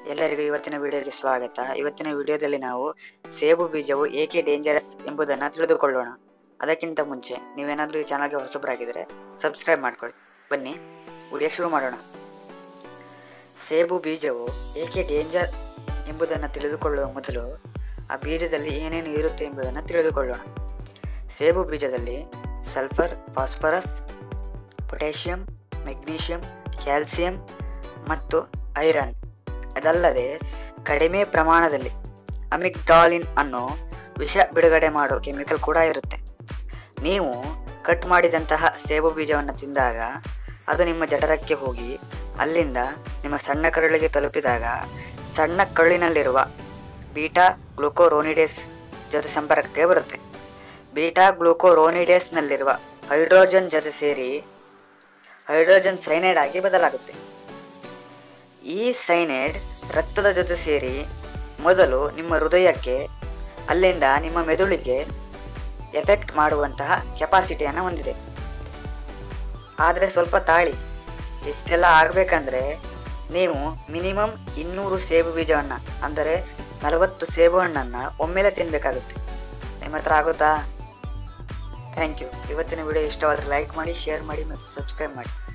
ಎಲ್ಲರಿಗೂ ಇವತ್ತಿನ ವಿಡಿಯೋಗೆ ಸ್ವಾಗತ ಇವತ್ತಿನ ವಿಡಿಯೋದಲ್ಲಿ ನಾವು ಸೇಬು ಬೀಜವು ಏಕೆ ಡೇಂಜರಸ್ ಎಂಬುದನ್ನು ತಿಳಿದುಕೊಳ್ಳೋಣ ಅದಕ್ಕಿಂತ ಮುಂಚೆ ನೀವೇನಾದರೂ ಈ ಚಾನಲ್ಗೆ ಹೊಸಬರಾಗಿದ್ದರೆ ಸಬ್ಸ್ಕ್ರೈಬ್ ಮಾಡ್ಕೊಳ್ಳಿ ಬನ್ನಿ ವಿಡಿಯೋ ಶುರು ಮಾಡೋಣ ಸೇಬು ಬೀಜವು ಏಕೆ ಡೇಂಜರ್ ಎಂಬುದನ್ನು ತಿಳಿದುಕೊಳ್ಳುವ ಮೊದಲು ಆ ಬೀಜದಲ್ಲಿ ಏನೇನು ಇರುತ್ತೆ ಎಂಬುದನ್ನು ತಿಳಿದುಕೊಳ್ಳೋಣ ಸೇಬು ಬೀಜದಲ್ಲಿ sulphur phosphorus potassium magnesium calcium ಮತ್ತು ಐರನ್ ಅದಲ್ಲದೆ ಕಡಿಮೆ ಪ್ರಮಾಣದಲ್ಲಿ ಅಮಿಗ್ಡಾಲಿನ್ ಅನ್ನೋ ವಿಷ ಬಿಡುಗಡೆ ಮಾಡೋ ಕೆಮಿಕಲ್ ಕೂಡ ಇರುತ್ತೆ ನೀವು ಕಟ್ ಮಾಡಿದಂತಹ ಸೇಬು ಬೀಜವನ್ನು ತಿಂದಾಗ ಅದು ನಿಮ್ಮ ಜಠರಕ್ಕೆ ಹೋಗಿ ಅಲ್ಲಿಂದ ನಿಮ್ಮ ಸಣ್ಣ ಕರುಳಿಗೆ ತಲುಪಿದಾಗ ಸಣ್ಣ ಕರುಳಿನಲ್ಲಿರುವ ಬೀಟಾ ಗ್ಲೂಕೋರೋನಿಡೇಸ್ ಜೊತೆ ಸಂಪರ್ಕಕ್ಕೆ ಬರುತ್ತೆ ಬೀಟಾ ಗ್ಲೂಕೋರೋನಿಡೇಸ್ನಲ್ಲಿರುವ ಹೈಡ್ರೋಜನ್ ಜೊತೆ ಸೇರಿ ಹೈಡ್ರೋಜನ್ ಸೈನೈಡ್ ಆಗಿ ಬದಲಾಗುತ್ತೆ ಈ ಸೈನೈಡ್ ರಕ್ತದ ಜೊತೆ ಸೇರಿ ಮೊದಲು ನಿಮ್ಮ ಹೃದಯಕ್ಕೆ ಅಲ್ಲಿಂದ ನಿಮ್ಮ ಮೆದುಳಿಗೆ ಎಫೆಕ್ಟ್ ಮಾಡುವಂತಹ ಕೆಪಾಸಿಟಿಯನ್ನು ಹೊಂದಿದೆ ಆದರೆ ಸ್ವಲ್ಪ ತಾಳಿ ಇಷ್ಟೆಲ್ಲ ಆಗಬೇಕಂದ್ರೆ ನೀವು ಮಿನಿಮಮ್ ಇನ್ನೂರು ಸೇಬು ಬೀಜವನ್ನು ಅಂದರೆ ನಲವತ್ತು ಸೇಬು ಹಣ್ಣನ್ನು ಒಮ್ಮೆಲೆ ತಿನ್ನಬೇಕಾಗುತ್ತೆ ನಿಮ್ಮ ಹತ್ರ ಆಗುತ್ತಾ ಥ್ಯಾಂಕ್ ಯು ಇವತ್ತಿನ ವಿಡಿಯೋ ಇಷ್ಟವಾದರೆ ಲೈಕ್ ಮಾಡಿ ಶೇರ್ ಮಾಡಿ ಮತ್ತು ಸಬ್ಸ್ಕ್ರೈಬ್ ಮಾಡಿ